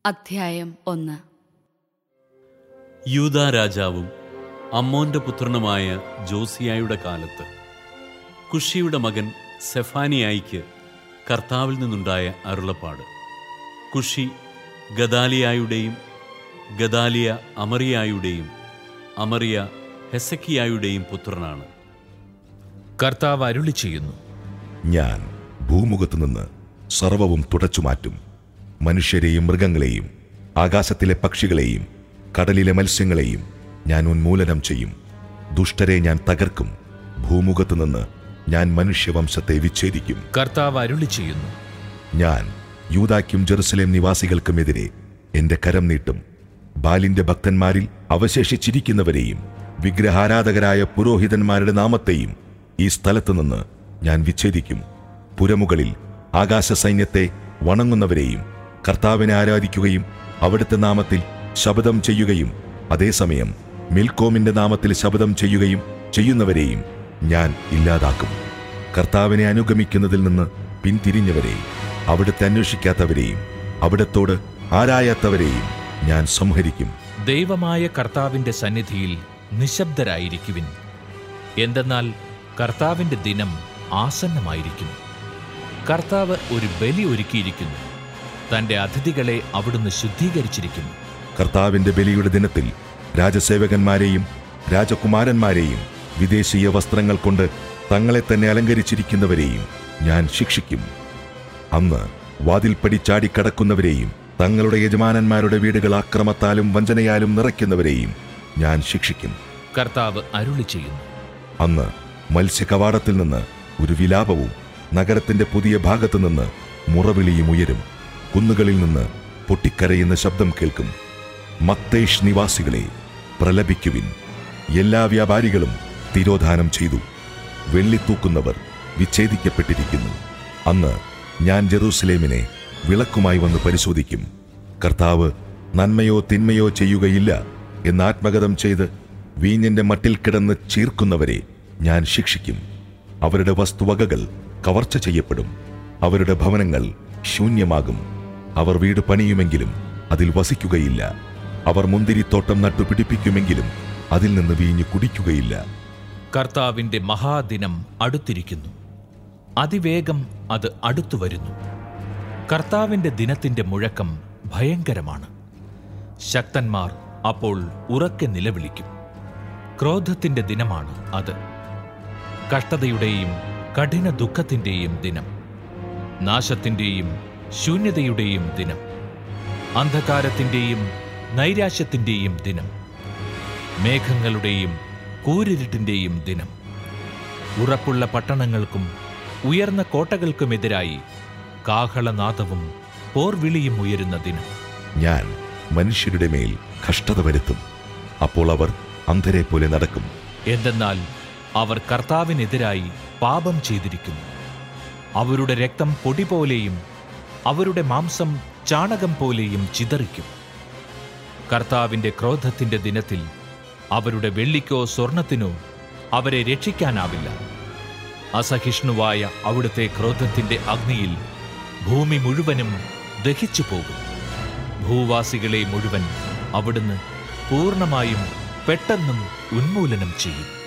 അധ്യായം ഒന്ന് യൂദാ രാജാവും അമ്മോന്റെ പുത്രനുമായ ജോസിയായുടെ കാലത്ത് കുഷിയുടെ മകൻ സെഫാനിയായിക്ക് കർത്താവിൽ നിന്നുണ്ടായ അരുളപ്പാട് കുഷി ഗദാലിയായുടെയും ഗദാലിയ അമറിയായുടെയും അമറിയ ഹെസക്കിയായുടെയും പുത്രനാണ് കർത്താവ് അരുളി ചെയ്യുന്നു ഞാൻ ഭൂമുഖത്തു നിന്ന് സർവവും തുടച്ചുമാറ്റും മനുഷ്യരെയും മൃഗങ്ങളെയും ആകാശത്തിലെ പക്ഷികളെയും കടലിലെ മത്സ്യങ്ങളെയും ഞാൻ ഉന്മൂലനം ചെയ്യും ദുഷ്ടരെ ഞാൻ തകർക്കും ഭൂമുഖത്തു നിന്ന് ഞാൻ മനുഷ്യവംശത്തെ വിച്ഛേദിക്കും കർത്താവ് അരുളി ചെയ്യുന്നു ഞാൻ യൂതാക്കും ജെറുസലേം നിവാസികൾക്കുമെതിരെ എന്റെ കരം നീട്ടും ബാലിന്റെ ഭക്തന്മാരിൽ അവശേഷിച്ചിരിക്കുന്നവരെയും വിഗ്രഹാരാധകരായ പുരോഹിതന്മാരുടെ നാമത്തെയും ഈ സ്ഥലത്തു നിന്ന് ഞാൻ വിച്ഛേദിക്കും പുരമുകളിൽ ആകാശ സൈന്യത്തെ വണങ്ങുന്നവരെയും കർത്താവിനെ ആരാധിക്കുകയും അവിടുത്തെ നാമത്തിൽ ശബ്ദം ചെയ്യുകയും അതേസമയം മിൽക്കോമിന്റെ നാമത്തിൽ ശബ്ദം ചെയ്യുകയും ചെയ്യുന്നവരെയും ഞാൻ ഇല്ലാതാക്കും കർത്താവിനെ അനുഗമിക്കുന്നതിൽ നിന്ന് പിന്തിരിഞ്ഞവരെ അവിടുത്തെ അന്വേഷിക്കാത്തവരെയും അവിടത്തോട് ആരായാത്തവരെയും ഞാൻ സംഹരിക്കും ദൈവമായ കർത്താവിന്റെ സന്നിധിയിൽ നിശബ്ദരായിരിക്കുവിൻ എന്തെന്നാൽ കർത്താവിന്റെ ദിനം ആസന്നമായിരിക്കുന്നു കർത്താവ് ഒരു ബലി ഒരുക്കിയിരിക്കുന്നു തന്റെ അതിഥികളെ അവിടുന്ന് ശുദ്ധീകരിച്ചിരിക്കുന്നു കർത്താവിന്റെ ബലിയുടെ ദിനത്തിൽ രാജസേവകന്മാരെയും രാജകുമാരന്മാരെയും വിദേശീയ വസ്ത്രങ്ങൾ കൊണ്ട് തങ്ങളെ തന്നെ അലങ്കരിച്ചിരിക്കുന്നവരെയും ഞാൻ ശിക്ഷിക്കും അന്ന് വാതിൽപ്പടി ചാടിക്കടക്കുന്നവരെയും തങ്ങളുടെ യജമാനന്മാരുടെ വീടുകൾ അക്രമത്താലും വഞ്ചനയാലും നിറയ്ക്കുന്നവരെയും ഞാൻ ശിക്ഷിക്കും കർത്താവ് അരുളി ചെയ്യുന്നു അന്ന് മത്സ്യകവാടത്തിൽ നിന്ന് ഒരു വിലാപവും നഗരത്തിന്റെ പുതിയ ഭാഗത്തു നിന്ന് മുറവിളിയും ഉയരും കുന്നുകളിൽ നിന്ന് പൊട്ടിക്കരയുന്ന ശബ്ദം കേൾക്കും മക്തേഷ് നിവാസികളെ പ്രലപിക്കുവിൻ എല്ലാ വ്യാപാരികളും തിരോധാനം ചെയ്തു വെള്ളിത്തൂക്കുന്നവർ വിച്ഛേദിക്കപ്പെട്ടിരിക്കുന്നു അന്ന് ഞാൻ ജെറൂസലേമിനെ വിളക്കുമായി വന്ന് പരിശോധിക്കും കർത്താവ് നന്മയോ തിന്മയോ ചെയ്യുകയില്ല എന്ന് ആത്മഗതം ചെയ്ത് വീഞ്ഞിന്റെ മട്ടിൽ കിടന്ന് ചീർക്കുന്നവരെ ഞാൻ ശിക്ഷിക്കും അവരുടെ വസ്തുവകകൾ കവർച്ച ചെയ്യപ്പെടും അവരുടെ ഭവനങ്ങൾ ശൂന്യമാകും അവർ വീട് പണിയുമെങ്കിലും അതിൽ വസിക്കുകയില്ല അവർ മുന്തിരിത്തോട്ടം നട്ടുപിടിപ്പിക്കുമെങ്കിലും അതിൽ നിന്ന് വീഞ്ഞു കുടിക്കുകയില്ല കർത്താവിന്റെ മഹാദിനം അടുത്തിരിക്കുന്നു അതിവേഗം അത് അടുത്തു വരുന്നു കർത്താവിന്റെ ദിനത്തിന്റെ മുഴക്കം ഭയങ്കരമാണ് ശക്തന്മാർ അപ്പോൾ ഉറക്കെ നിലവിളിക്കും ക്രോധത്തിന്റെ ദിനമാണ് അത് കഷ്ടതയുടെയും കഠിന ദുഃഖത്തിന്റെയും ദിനം നാശത്തിന്റെയും ശൂന്യതയുടെയും ദിനം അന്ധകാരത്തിന്റെയും നൈരാശ്യത്തിന്റെയും ദിനം മേഘങ്ങളുടെയും കൂരിരുട്ടിന്റെയും ദിനം ഉറപ്പുള്ള പട്ടണങ്ങൾക്കും ഉയർന്ന കോട്ടകൾക്കുമെതിരായി കാഹളനാദവും പോർവിളിയും ഉയരുന്ന ദിനം ഞാൻ മനുഷ്യരുടെ മേൽ കഷ്ടത വരുത്തും അപ്പോൾ അവർ അന്ധരെ പോലെ നടക്കും എന്തെന്നാൽ അവർ കർത്താവിനെതിരായി പാപം ചെയ്തിരിക്കുന്നു അവരുടെ രക്തം പൊടി പോലെയും അവരുടെ മാംസം ചാണകം പോലെയും ചിതറിക്കും കർത്താവിന്റെ ക്രോധത്തിന്റെ ദിനത്തിൽ അവരുടെ വെള്ളിക്കോ സ്വർണത്തിനോ അവരെ രക്ഷിക്കാനാവില്ല അസഹിഷ്ണുവായ അവിടുത്തെ ക്രോധത്തിന്റെ അഗ്നിയിൽ ഭൂമി മുഴുവനും ദഹിച്ചു പോകും ഭൂവാസികളെ മുഴുവൻ അവിടുന്ന് പൂർണ്ണമായും പെട്ടെന്നും ഉന്മൂലനം ചെയ്യും